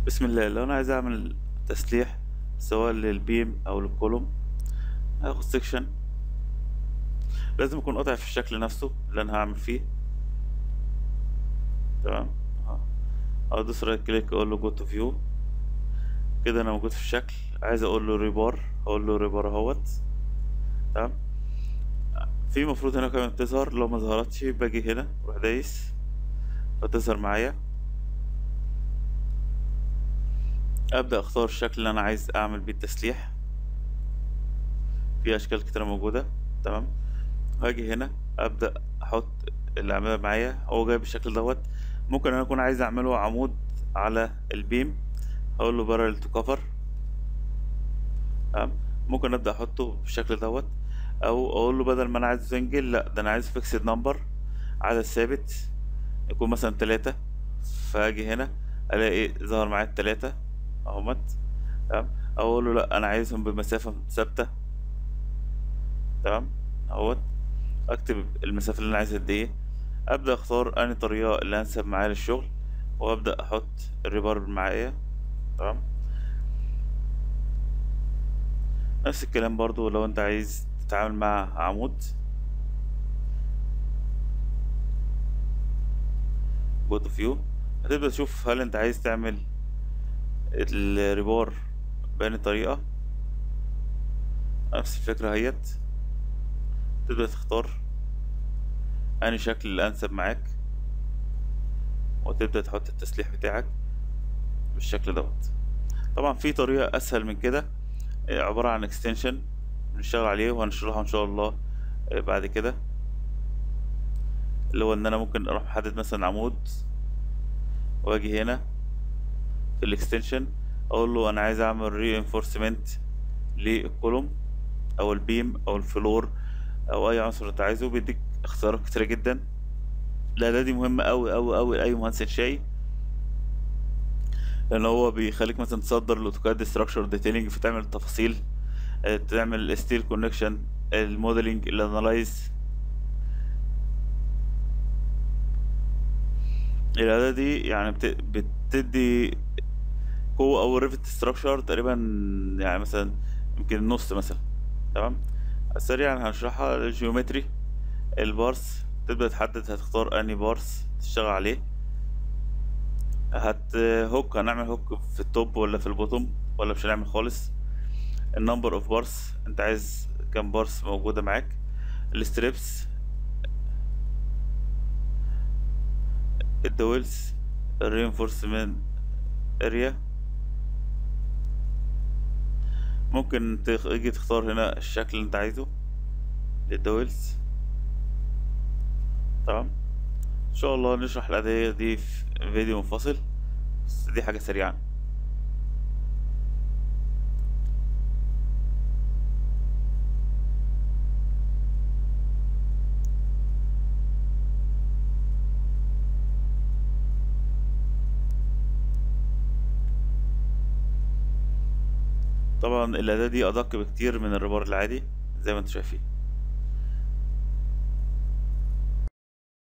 بسم الله لو انا عايز اعمل تسليح سواء للبيم او للكولوم هاخد سيكشن لازم يكون قاطع في الشكل نفسه اللي انا هعمل فيه تمام اه. ادوس رايت كليك اقول له جو تو فيو كده انا موجود في الشكل عايز اقول له ريبار اقول له ريبار اهوت تمام في مفروض هنا كمان تظهر لو ما ظهرتش باجي هنا اروح دايس فتظهر معايا ابدا اختار الشكل اللي انا عايز اعمل بيه التسليح في اشكال كتيره موجوده تمام هاجي هنا ابدا احط اللي عاملها معايا هو جاي بالشكل دوت ممكن انا اكون عايز اعمله عمود على البيم هقول له بارل تو كفر تمام ممكن ابدا احطه بالشكل دوت او اقول له بدل ما انا عايز سنجل لا ده انا عايز فيكسد نمبر عدد ثابت يكون مثلا تلاتة فاجي هنا الاقي ظهر معايا التلاتة اهمت تمام او اقول له لا انا عايزهم بمسافة ثابتة تمام اهوت اكتب المسافة اللي انا عايزها قد ايه ابدا اختار انهي طريقة اللي انسب معايا للشغل وابدا احط الريبار معايا تمام نفس الكلام برضو لو انت عايز تتعامل مع عمود جو تو فيو هتبدأ تشوف هل انت عايز تعمل الريبار بأنهي طريقة نفس الفكرة اهيت تبدأ تختار أنهي شكل الأنسب معاك وتبدأ تحط التسليح بتاعك بالشكل دوت طبعا في طريقة أسهل من كده عبارة عن اكستنشن بنشتغل عليه وهنشرحه ان شاء الله بعد كده اللي هو ان انا ممكن اروح محدد مثلا عمود واجي هنا في الاكستنشن اقول له انا عايز اعمل ري انفورسمنت للكولوم او البيم او الفلور او اي عنصر انت عايزه بيديك اختيارات كتيرة جدا لا دي مهمة اوي اوي اوي لاي مهندس انشائي لان هو بيخليك مثلا تصدر الاوتوكاد ستراكشر ديتيلنج فتعمل التفاصيل تعمل ستيل كونكشن الموديلنج الانالايز الأداة دي يعني بت... بتدي قوة أو ريفت ستراكشر تقريبا يعني مثلا يمكن النص مثلا تمام سريعا هنشرحها الجيومتري البارس تبدأ تحدد هتختار أنهي بارس تشتغل عليه هت هوك هنعمل هوك في التوب ولا في البوتوم ولا مش هنعمل خالص النمبر اوف بارس انت عايز كام بارس موجوده معاك الستريبس الدويلز الرينفورسمنت اريا ممكن تيجي تختار هنا الشكل اللي انت عايزه للدويلز تمام ان شاء الله نشرح الاداة دي في فيديو منفصل بس دي حاجة سريعة طبعا الأداة دي أدق بكتير من الريبار العادي زي ما انتم شايفين